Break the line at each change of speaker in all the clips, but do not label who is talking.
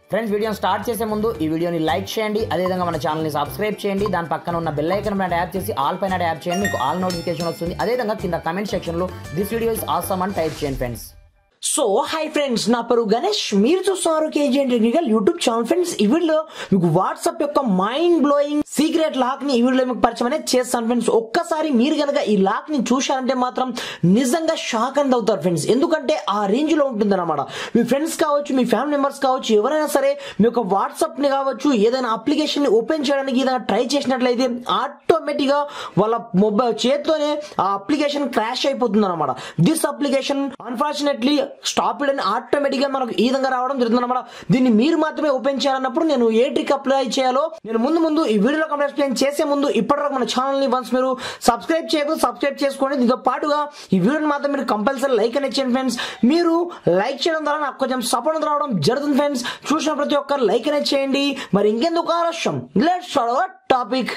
friends వీడియోని start చేసే ముందు ఈ వీడియోని లైక్ చేయండి అదేవిధంగా మన ఛానల్ని సబ్స్క్రైబ్ చేయండి దాని పక్కన ఉన్న బెల్ ఐకన్ పైన ట్యాప్ చేసి ఆల్ పైన ట్యాప్ చేయండి మీకు ఆల్ నోటిఫికేషన్ వస్తుంది అదేవిధంగా కింద కమెంట్ సెక్షన్లో దిస్ వీడియో ఇస్ ఆసమ్ అని టైప్ చేయండి ఫ్రెండ్స్
సో హాయ్ ఫ్రెండ్స్ నా పేరు గణేష్ మీరు చూస్తున్నారు KG technical YouTube channel friends ఈ వీడియోలో మీకు వాట్సాప్ యొక్క మైండ్ బ్లోయింగ్ సీక్రెట్ లాక్ ని ఈ వీడియోలో మీకు పరిచయం అనేది చేస్తాను ఫ్రెండ్స్ ఒక్కసారి మీరు కనుక ఈ లాక్ ని చూశారంటే మాత్రం నిజంగా షాక్ అని అవుతారు ఫ్రెండ్స్ ఎందుకంటే ఆ రేంజ్ లో ఉంటుంది అనమాట మీ ఫ్రెండ్స్ కావచ్చు మీ ఫ్యామిలీ మెంబర్స్ కావచ్చు ఎవరైనా సరే మీ యొక్క వాట్సాప్ ని కావచ్చు ఏదైనా అప్లికేషన్ ని ఓపెన్ చేయడానికి ఏదైనా ట్రై చేసినట్లయితే ఆటోమేటిక్ గా వాళ్ళ మొబైల్ చేతితోనే ఆ అప్లికేషన్ క్రాష్ అయిపోతుంది అనమాట దిస్ అప్లికేషన్ అన్ఫార్చునేట్లీ స్టాప్ అని ఆటోమేటిక్ గా మనకు ఈ విధంగా రావడం జరుగుతుంది అనమాట దీన్ని మీరు మాత్రమే ఓపెన్ చేయాలన్నప్పుడు నేను ఏ ట్రిక్ అప్లై చేయాలో నేను ముందు ముందు ఈ వీడియోలో కంప్లీట్ ఎక్స్ప్లెయిన్ చేసే ముందు ఇప్పటివరకు మన ఛానల్ ని వన్స్ మీరు సబ్స్క్రైబ్ చేయకపోతే సబ్స్క్రైబ్ చేసుకోండి దీంతో పాటుగా ఈ వీడియోని మాత్రం మీరు కంపల్సరీ లైక్ అనేది చేయండి ఫ్రెండ్స్ మీరు లైక్ చేయడం ద్వారా నాకు కొంచెం సపోర్ట్ రావడం జరుగుతుంది ఫ్రెండ్స్ చూసిన ప్రతి ఒక్కరు లైక్ అనేది చేయండి మరి ఇంకెందుకు ఆలస్యం లెట్స్ టాపిక్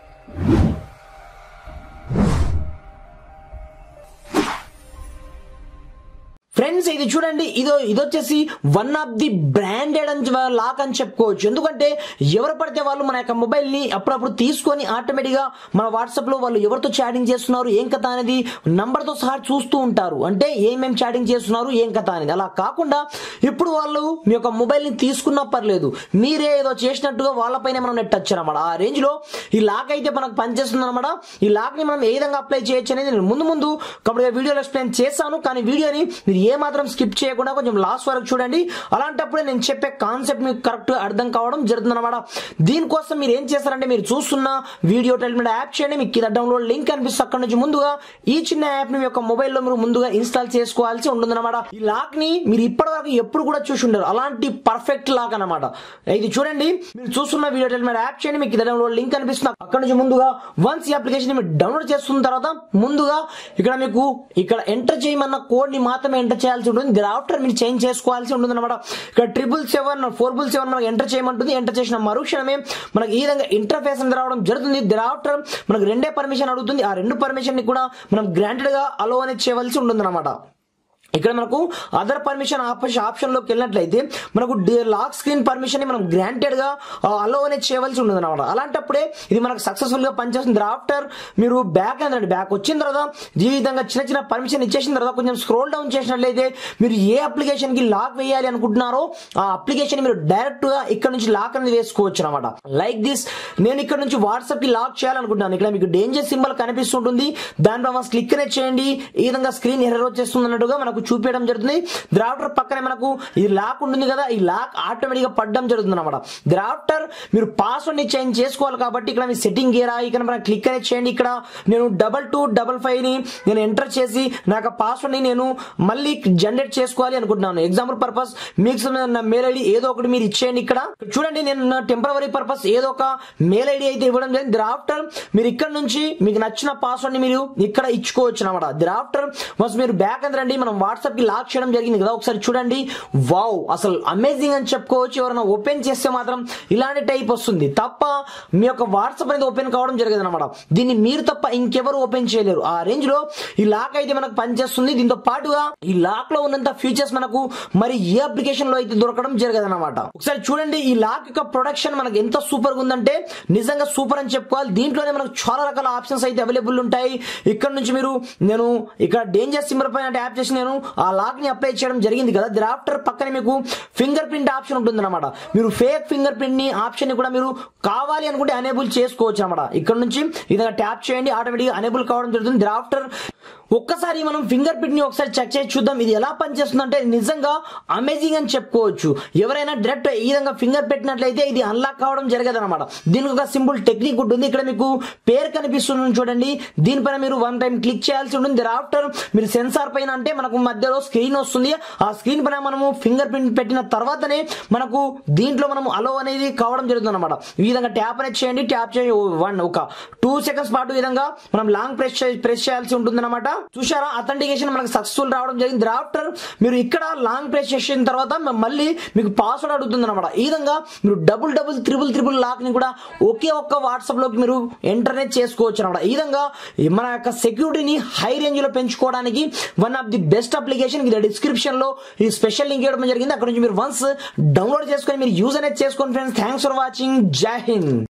ఫ్రెండ్స్ ఇది చూడండి ఇదో ఇది వచ్చేసి వన్ ఆఫ్ ది బ్రాండెడ్ అని లాక్ అని చెప్పుకోవచ్చు ఎందుకంటే ఎవరు పడితే వాళ్ళు మన యొక్క మొబైల్ ని అప్పుడప్పుడు తీసుకొని ఆటోమేటిక్ గా మన వాట్సాప్ లో వాళ్ళు ఎవరితో చాటింగ్ చేస్తున్నారు ఏం కథ అనేది నంబర్ తో సహా చూస్తూ ఉంటారు అంటే ఏమేం చాటింగ్ చేస్తున్నారు ఏం కథ అనేది అలా కాకుండా ఇప్పుడు వాళ్ళు మీ యొక్క మొబైల్ ని తీసుకున్నా పర్లేదు మీరే ఏదో చేసినట్టుగా వాళ్ళపైన మనం నెట్టచ్చు అనమాట ఆ రేంజ్ లో ఈ లాక్ అయితే మనకు పనిచేస్తుంది అనమాట ఈ లాక్ ని మనం ఏ విధంగా అప్లై చేయొచ్చు అనేది నేను ముందు ముందు కాబట్టి వీడియోలో ఎక్స్ప్లెయిన్ చేశాను కానీ వీడియోని మీరు ఏ మాత్రం స్కిప్ చేయకుండా కొంచెం లాస్ట్ వరకు చూడండి అలాంటప్పుడే నేను చెప్పే కాన్సెప్ట్ మీకు కరెక్ట్ అర్థం కావడం జరుగుతుంది అనమాట దీనికోసం మీరు ఏం చేస్తారంటే మీరు చూస్తున్న వీడియో టెలిమెంట్ యాప్ చేయండి మీకు కింద డౌన్లోడ్ లింక్ కనిపిస్తుంది అక్కడ నుంచి ముందుగా ఈ చిన్న యాప్ ని మీ యొక్క మొబైల్లో మీరు ముందుగా ఇన్స్టాల్ చేసుకోవాల్సి ఉంటుందన్నమాట ఈ లాక్ ని మీరు ఇప్పటి వరకు ఎప్పుడు కూడా చూసి ఉండరు అలాంటి పర్ఫెక్ట్ లాక్ అనమాట ఇది చూడండి మీరు చూస్తున్న వీడియో టెలిమెంట్ యాప్ చేయండి మీకు కింద డౌన్లోడ్ లింక్ కనిపిస్తుంది అక్కడ నుంచి ముందుగా వన్స్ ఈ అప్లికేషన్ మీరు డౌన్లోడ్ చేసుకున్న తర్వాత ముందుగా ఇక్కడ మీకు ఇక్కడ ఎంటర్ చేయమన్న కోడ్ ని మాత్రమే ఎంటర్ చేయాల్సి ఉంటుంది గ్రాఫ్టర్ మీరు చేంజ్ చేసుకోవాల్సి ఉంటుంది అనమాట ఇక్కడ ట్రిపుల్ సెవెన్ ఫోర్ బుల్ సెవెన్ మనకు ఎంటర్ చేయమంటుంది ఎంటర్ చేసిన మరుక్షణమే మనకి ఈ విధంగా ఇంటర్ఫేస్ అనేది రావడం జరుగుతుంది గ్రాఫ్టర్ మనకు రెండే పర్మిషన్ అడుగుతుంది ఆ రెండు పర్మిషన్ ని కూడా మనం గ్రాంటెడ్ గా అలో అనేది చేయవలసి ఉంటుంది అనమాట ఇక్కడ మనకు అదర్ పర్మిషన్ ఆప్షన్ లోకి వెళ్ళినట్లయితే మనకు లాక్ స్క్రీన్ పర్మిషన్ ని మనం గ్రాంటెడ్ గా అలో అనేది చేయవలసి ఉంటుంది అనమాట అలాంటప్పుడే ఇది మనకు సక్సెస్ఫుల్ గా పనిచేస్తుంది ఆఫ్టర్ మీరు బ్యాక్ అందండి బ్యాక్ వచ్చిన తర్వాత ఈ విధంగా చిన్న చిన్న పర్మిషన్ ఇచ్చేసిన తర్వాత కొంచెం స్క్రోల్ డౌన్ చేసినట్లయితే మీరు ఏ అప్లికేషన్ కి లాక్ వేయాలి అనుకుంటున్నారో ఆ అప్లికేషన్ మీరు డైరెక్ట్ గా ఇక్కడ నుంచి లాక్ అనేది వేసుకోవచ్చు అనమాట లైక్ దిస్ నేను ఇక్కడ నుంచి వాట్సాప్ కి లాక్ చేయాలనుకుంటున్నాను ఇక్కడ మీకు డేంజర్ సింబల్ కనిపిస్తుంటుంది దానిపై క్లిక్ అనేది చేయండి ఈ విధంగా స్క్రీన్ ఎర్రర్ వచ్చేస్తుంది అన్నట్టుగా మనకు చూపించడం జరుగుతుంది గ్రాఫ్టర్ పక్కనే మనకు ఈ లాక్ ఉంటుంది కదా ఈ లాక్ ఆటోమేటిక్ గా పడడం జరుగుతుంది అనమాట గ్రాఫ్టర్ మీరు పాస్వర్డ్ ని చేంజ్ చేసుకోవాలి కాబట్టి ఇక్కడ మీ సెట్టింగ్ గేరా ఇక్కడ మనం క్లిక్ అనేది చేయండి ఇక్కడ నేను డబల్ టూ డబల్ ఫైవ్ ని నేను ఎంటర్ చేసి నాకు పాస్వర్డ్ ని నేను మళ్ళీ జనరేట్ చేసుకోవాలి అనుకుంటున్నాను ఎగ్జాంపుల్ పర్పస్ మీకు నా మెయిల్ ఐడి ఏదో ఒకటి మీరు ఇచ్చేయండి ఇక్కడ చూడండి నేను నా టెంపరీ పర్పస్ ఏదో ఒక మెయిల్ ఐడి అయితే ఇవ్వడం జరిగింది గ్రాఫ్టర్ మీరు ఇక్కడ నుంచి మీకు నచ్చిన పాస్వర్డ్ ని మీరు ఇక్కడ ఇచ్చుకోవచ్చు అనమాట గ్రాఫ్టర్ వన్స్ మీరు బ్యాక్ అంత రండి మనం వాట్సాప్ కి లాక్ చేయడం జరిగింది కదా ఒకసారి చూడండి వావ్ అసలు అమేజింగ్ అని చెప్పుకోవచ్చు ఎవరైనా ఓపెన్ చేస్తే మాత్రం ఇలాంటి టైప్ వస్తుంది తప్ప మీ యొక్క వాట్సాప్ అనేది ఓపెన్ కావడం జరిగదు అనమాట దీన్ని మీరు తప్ప ఇంకెవరు ఓపెన్ చేయలేరు ఆ రేంజ్ లో ఈ లాక్ అయితే మనకు పనిచేస్తుంది దీంతో పాటుగా ఈ లాక్ లో ఉన్నంత ఫీచర్స్ మనకు మరి ఏ అప్లికేషన్ లో అయితే దొరకడం జరగదు అనమాట ఒకసారి చూడండి ఈ లాక్ యొక్క ప్రొడక్షన్ మనకు ఎంత సూపర్ గా ఉందంటే నిజంగా సూపర్ అని చెప్పుకోవాలి దీంట్లోనే మనకు చాలా రకాల ఆప్షన్స్ అయితే అవైలబుల్ ఉంటాయి ఇక్కడ నుంచి మీరు నేను ఇక్కడ డేంజర్ సింబల్ పైన ట్యాప్ చేసి నేను ఆ లాక్ ని అప్లై చేయడం జరిగింది కదా ద్రాఫ్టర్ పక్కనే మీకు ఫింగర్ ప్రింట్ ఆప్షన్ ఉంటుంది అనమాట మీరు ఫేక్ ఫింగర్ ప్రింట్ ని ఆప్షన్ ని కూడా మీరు కావాలి అనుకుంటే అనేబుల్ చేసుకోవచ్చు అనమాట ఇక్కడ నుంచి ఇదిగా ట్యాప్ చేయండి ఆటోమేటిక్ అనేబుల్ కావడం జరుగుతుంది ద్రాఫ్టర్ ఒక్కసారి మనం ఫింగర్ ప్రింట్ ని ఒకసారి చెక్ చేసి చూద్దాం ఇది ఎలా పనిచేస్తుంది అంటే నిజంగా అమేజింగ్ అని చెప్పుకోవచ్చు ఎవరైనా డైరెక్ట్ ఈ విధంగా ఫింగర్ పెట్టినట్లయితే ఇది అన్లాక్ కావడం జరగదు అనమాట దీనికి ఒక సింపుల్ టెక్నిక్ ఉంటుంది ఇక్కడ మీకు పేరు కనిపిస్తుంది చూడండి దీనిపైన మీరు వన్ టైం క్లిక్ చేయాల్సి ఉంటుంది ఆఫ్టర్ మీరు సెన్సార్ పైన అంటే మనకు మధ్యలో స్క్రీన్ వస్తుంది ఆ స్క్రీన్ పైన మనము ఫింగర్ ప్రింట్ పెట్టిన తర్వాతనే మనకు దీంట్లో మనం అలో అనేది కావడం జరుగుతుంది అనమాట ఈ విధంగా ట్యాప్ అనేది చేయండి ట్యాప్ చేయండి వన్ ఒక టూ సెకండ్స్ పాటు ఈ విధంగా మనం లాంగ్ ప్రెస్ ప్రెస్ చేయాల్సి ఉంటుంది అనమాట చూసారా అథెంటికేషన్ మనకు సక్సెస్ఫుల్ రావడం జరిగింది ఆఫ్టర్ మీరు ఇక్కడ లాంగ్ ప్రెస్ చేసిన తర్వాత మ- మళ్ళీ మీకు పాస్వర్డ్ అడుగుతుంది అనమాట ఈ విధంగా మీరు double double triple triple lock ని కూడా ఒకే ఒక్క వాట్సాప్ లోకి మీరు ఇంటర్నెట్ చేసుకోవచ్చు అనమాట ఈ విధంగా మన యొక్క సెక్యూరిటీని హై రేంజ్ లో పెంచుకోవడానికి one of the best application ఇది డిస్క్రిప్షన్ లో ఈ స్పెషల్ లింక్ ఇవ్వడం జరిగింది అక్కడ నుంచి మీరు వన్స్ డౌన్లోడ్ చేసుకొని మీరు యూజ్ అనేది చేసుకోండి ఫ్రెండ్స్ థ్యాంక్స్ ఫర్ వాచింగ్ జై హింద్